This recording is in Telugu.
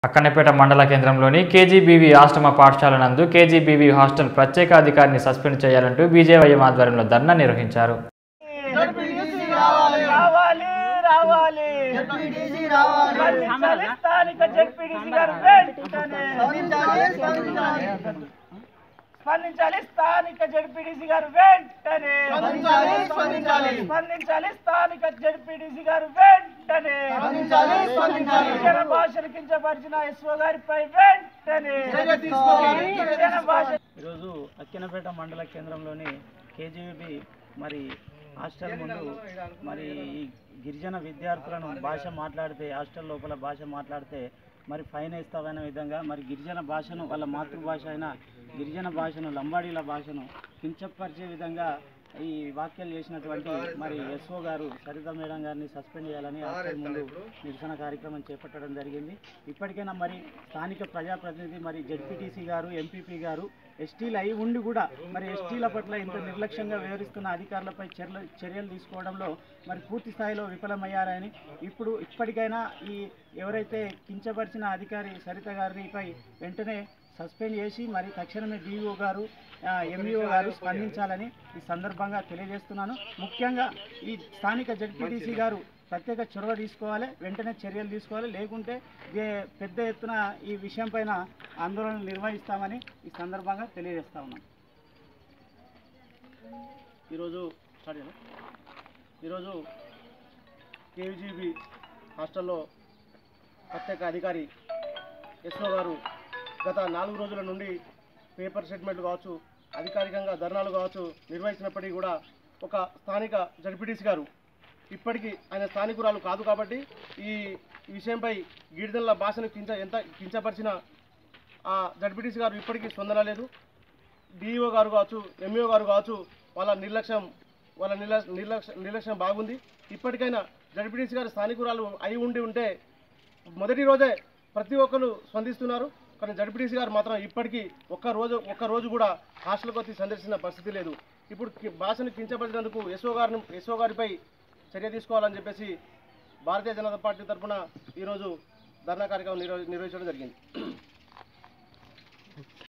అక్కన్నపేట మండల కేంద్రంలోని కేజీబీవీ ఆశ్రమ పాఠశాల నందు కేజీబీవీ హాస్టల్ ప్రత్యేక అధికారిని సస్పెండ్ చేయాలంటూ బీజేవైఎం ఆధ్వర్యంలో ధర్నా నిర్వహించారు రావాలి రావాలి స్పందించాలి స్థానిక జడ్పీటీసీ గారు వెంటనే స్పందించాలి స్థానిక జడ్పీటీసీ గారు వెంటనే స్పందించాలి స్థానిక జడ్పీటీసీ గారు వెంటనే గిరిజన భాషను కించపరిచిన ఎస్ఓ గారిపై వెంటనే గిరిజన భాష ఈరోజు అక్కినపేట మండల కేంద్రంలోని కేజీబీ మరి హాస్టల్ ముందు మరి ఈ గిరిజన విద్యార్థులను భాష మాట్లాడితే హాస్టల్ లోపల భాష మాట్లాడితే మరి ఫైన్ వేస్తామనే విధంగా మరి గిరిజన భాషను వాళ్ళ మాతృభాష అయిన గిరిజన భాషను లంబాడీల భాషను కించపరిచే విధంగా ఈ వ్యాఖ్యలు చేసినటువంటి మరి ఎస్ఓ గారు సరిత మేడం గారిని సస్పెండ్ చేయాలని హాస్టల్ ముందు నిరసన కార్యక్రమం చేపట్టడం జరిగింది ఇప్పటికైనా మరి స్థానిక ప్రజాప్రతినిధి మరి జడ్పీటీసీ గారు ఎంపీపీ గారు ఎస్టీలు అయి ఉండి కూడా మరి ఎస్టీల పట్ల ఇంత నిర్లక్ష్యంగా వ్యవహరిస్తున్న అధికారులపై చర్యలు చర్యలు తీసుకోవడంలో మరి పూర్తి స్థాయిలో విఫలమయ్యారని ఇప్పుడు ఇప్పటికైనా ఈ ఎవరైతే కించపరిచిన అధికారి సరిత గారిపై వెంటనే సస్పెండ్ చేసి మరి తక్షణమే డిఓ గారు ఎంఈఓ గారు స్పందించాలని ఈ సందర్భంగా తెలియజేస్తున్నాను ముఖ్యంగా ఈ స్థానిక జడ్పీటీసీ గారు ప్రత్యేక చొరవ తీసుకోవాలి వెంటనే చర్యలు తీసుకోవాలి లేకుంటే ఏ- పెద్ద ఎత్తున ఈ విషయం పైన ఆందోళన నిర్వహిస్తామని ఈ సందర్భంగా తెలియజేస్తా ఉన్నాం ఈరోజు స్టార్ట్ చేయాలా? ఈరోజు కేవీజీబీ హాస్టల్లో ప్రత్యేక అధికారి ఎస్ఓ గారు గత నాలుగు రోజుల నుండి పేపర్ స్టేట్మెంట్లు కావచ్చు అధికారికంగా ధర్నాలు కావచ్చు నిర్వహించినప్పటికీ కూడా ఒక స్థానిక జడ్పీటీసీ గారు ఇప్పటికీ ఆయన స్థానికురాలు కాదు కాబట్టి ఈ విషయంపై గిరిజనుల భాషను కించ ఎంత కించపరిచిన ఆ జడ్పీటీసీ గారు ఇప్పటికీ స్పందన లేదు డిఈఓ గారు కావచ్చు ఎంఈఓ గారు కావచ్చు వాళ్ళ నిర్లక్ష్యం వాళ్ళ నిర్ల నిర్లక్ష్యం నిర్లక్ష్యం బాగుంది ఇప్పటికైనా జడ్పీటీసీ గారు స్థానికురాలు అయి ఉండి ఉంటే మొదటి రోజే ప్రతి ఒక్కరు స్పందిస్తున్నారు కానీ జడ్పీటీసీ గారు మాత్రం ఇప్పటికీ ఒక్క రోజు ఒక్క రోజు కూడా హాస్టల్కి వచ్చి సందర్శించిన పరిస్థితి లేదు ఇప్పుడు కి- భాషను కించపరిచినందుకు ఎస్ఓ గారిని ఎస్ఓ గారిపై చర్య తీసుకోవాలని చెప్పేసి భారతీయ జనతా పార్టీ తరఫున ఈరోజు ధర్నా కార్యక్రమం నిర్వ నిర్వహించడం జరిగింది